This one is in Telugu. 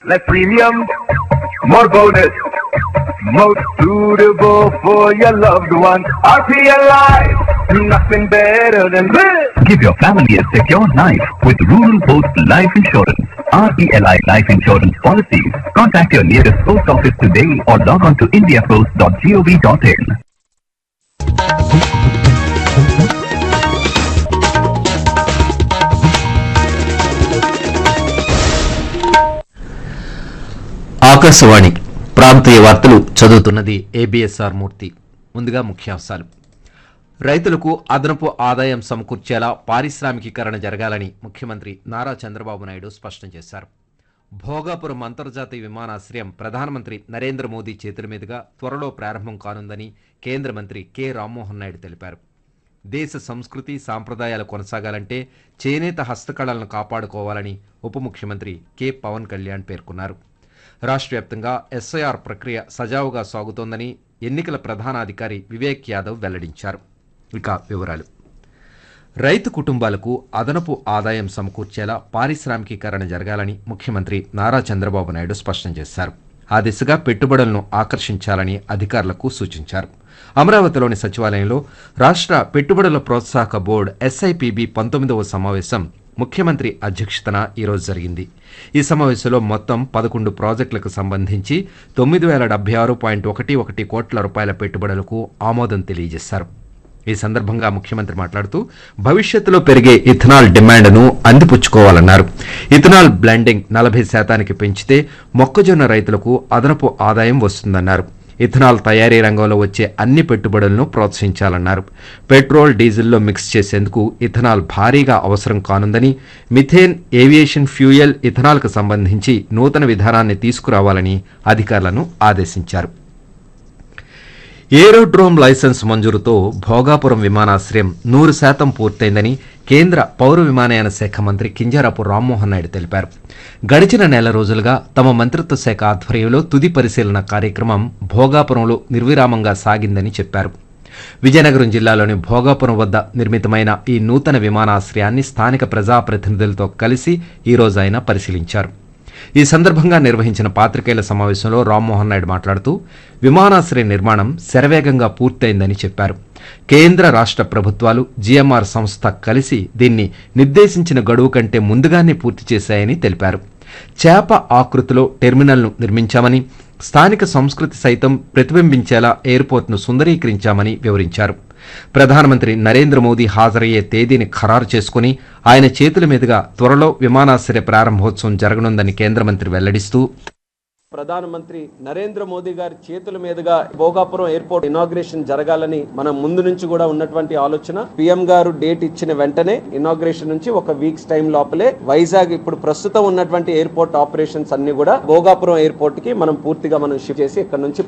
like premium, more bonus, most suitable for your loved one. RPL Life, nothing better than this. Give your family a secure life with Rural Post Life Insurance. RPLI Life Insurance Policies. Contact your nearest post office today or log on to indiapost.gov.in. Akashvani ప్రాంతీయ వార్తలు చదువుతున్నది ఏబిఎస్ఆర్ మూర్తి ముందుగా ముఖ్యాంశాలు రైతులకు అదనపు ఆదాయం సమకూర్చేలా పారిశ్రామికీకరణ జరగాలని ముఖ్యమంత్రి నారా చంద్రబాబు నాయుడు స్పష్టం చేశారు భోగాపురం అంతర్జాతీయ విమానాశ్రయం ప్రధానమంత్రి నరేంద్ర మోదీ చేతుల మీదుగా త్వరలో ప్రారంభం కానుందని కేంద్ర మంత్రి కె రామ్మోహన్ నాయుడు తెలిపారు దేశ సంస్కృతి సాంప్రదాయాలు కొనసాగాలంటే చేనేత హస్తకళలను కాపాడుకోవాలని ఉప ముఖ్యమంత్రి కె పవన్ కళ్యాణ్ పేర్కొన్నారు రాష్ట్ర వ్యాప్తంగా ఎస్ఐఆర్ ప్రక్రియ సజావుగా సాగుతోందని ఎన్నికల ప్రధానాధికారి వివేక్ యాదవ్ వెల్లడించారు ఇక వివరాలు రైతు కుటుంబాలకు అదనపు ఆదాయం సమకూర్చేలా పారిశ్రామికీకరణ జరగాలని ముఖ్యమంత్రి నారా చంద్రబాబు నాయుడు స్పష్టం చేశారు ఆ దిశగా పెట్టుబడులను ఆకర్షించాలని అధికారులకు సూచించారు అమరావతిలోని సచివాలయంలో రాష్ట్ర పెట్టుబడుల ప్రోత్సాహక బోర్డు ఎస్ఐపిబి పంతొమ్మిదవ సమావేశం ముఖ్యమంత్రి అధ్యక్షతన ఈరోజు జరిగింది ఈ సమావేశంలో మొత్తం పదకొండు ప్రాజెక్టులకు సంబంధించి తొమ్మిది వేల డెబ్బై ఆరు పాయింట్ ఒకటి ఒకటి కోట్ల రూపాయల పెట్టుబడులకు ఆమోదం తెలియజేశారు ఈ సందర్భంగా ముఖ్యమంత్రి మాట్లాడుతూ భవిష్యత్తులో పెరిగే ఇథనాల్ డిమాండ్ను అందిపుచ్చుకోవాలన్నారు ఇథనాల్ బ్లెండింగ్ నలభై శాతానికి పెంచితే మొక్కజొన్న రైతులకు అదనపు ఆదాయం వస్తుందన్నారు ఇథనాల్ తయారీ రంగంలో వచ్చే అన్ని పెట్టుబడులను ప్రోత్సహించాలన్నారు పెట్రోల్ డీజిల్లో మిక్స్ చేసేందుకు ఇథనాల్ భారీగా అవసరం కానుందని మిథేన్ ఏవియేషన్ ఫ్యూయల్ ఇథనాల్కు సంబంధించి నూతన విధానాన్ని తీసుకురావాలని అధికారులను ఆదేశించారు ఏరోడ్రోమ్ లైసెన్స్ మంజూరుతో భోగాపురం విమానాశ్రయం నూరు శాతం పూర్తయిందని కేంద్ర పౌర విమానయాన శాఖ మంత్రి కింజరాపు రామ్మోహన్ నాయుడు తెలిపారు గడిచిన నెల రోజులుగా తమ మంత్రిత్వ శాఖ ఆధ్వర్యంలో తుది పరిశీలన కార్యక్రమం భోగాపురంలో నిర్విరామంగా సాగిందని చెప్పారు విజయనగరం జిల్లాలోని భోగాపురం వద్ద నిర్మితమైన ఈ నూతన విమానాశ్రయాన్ని స్థానిక ప్రజాప్రతినిధులతో కలిసి ఈ రోజు ఆయన పరిశీలించారు ఈ సందర్భంగా నిర్వహించిన పాత్రికేయుల సమావేశంలో రామ్మోహన్ నాయుడు మాట్లాడుతూ విమానాశ్రయ నిర్మాణం శరవేగంగా పూర్తయిందని చెప్పారు కేంద్ర రాష్ట్ర ప్రభుత్వాలు జీఎంఆర్ సంస్థ కలిసి దీన్ని నిర్దేశించిన గడువు కంటే ముందుగానే పూర్తి చేశాయని తెలిపారు చేప ఆకృతిలో టెర్మినల్ను నిర్మించామని స్థానిక సంస్కృతి సైతం ప్రతిబింబించేలా ఎయిర్పోర్ట్ను సుందరీకరించామని వివరించారు ప్రధానమంత్రి నరేంద్ర మోదీ హాజరయ్యే తేదీని ఖరారు చేసుకుని ఆయన చేతుల మీదుగా త్వరలో విమానాశ్రయ ప్రారంభోత్సవం జరగనుందని కేంద్ర మంత్రి వెల్లడిస్తూ ప్రధానమంత్రి నరేంద్ర మోదీ గారి చేతుల మీదుగా భోగాపురం ఎయిర్పోర్ట్ ఇనాగ్రేషన్ జరగాలని మనం ముందు నుంచి కూడా ఉన్నటువంటి ఆలోచన పిఎం గారు డేట్ ఇచ్చిన వెంటనే ఇనాగ్రేషన్ నుంచి ఒక వీక్స్ టైం లోపలే వైజాగ్ ఇప్పుడు ప్రస్తుతం ఉన్నటువంటి ఎయిర్పోర్ట్ ఆపరేషన్స్ అన్ని కూడా భోగాపురం ఎయిర్పోర్ట్ కి మనం పూర్తిగా మనం షిఫ్ట్ చేసి ఇక్కడ నుంచి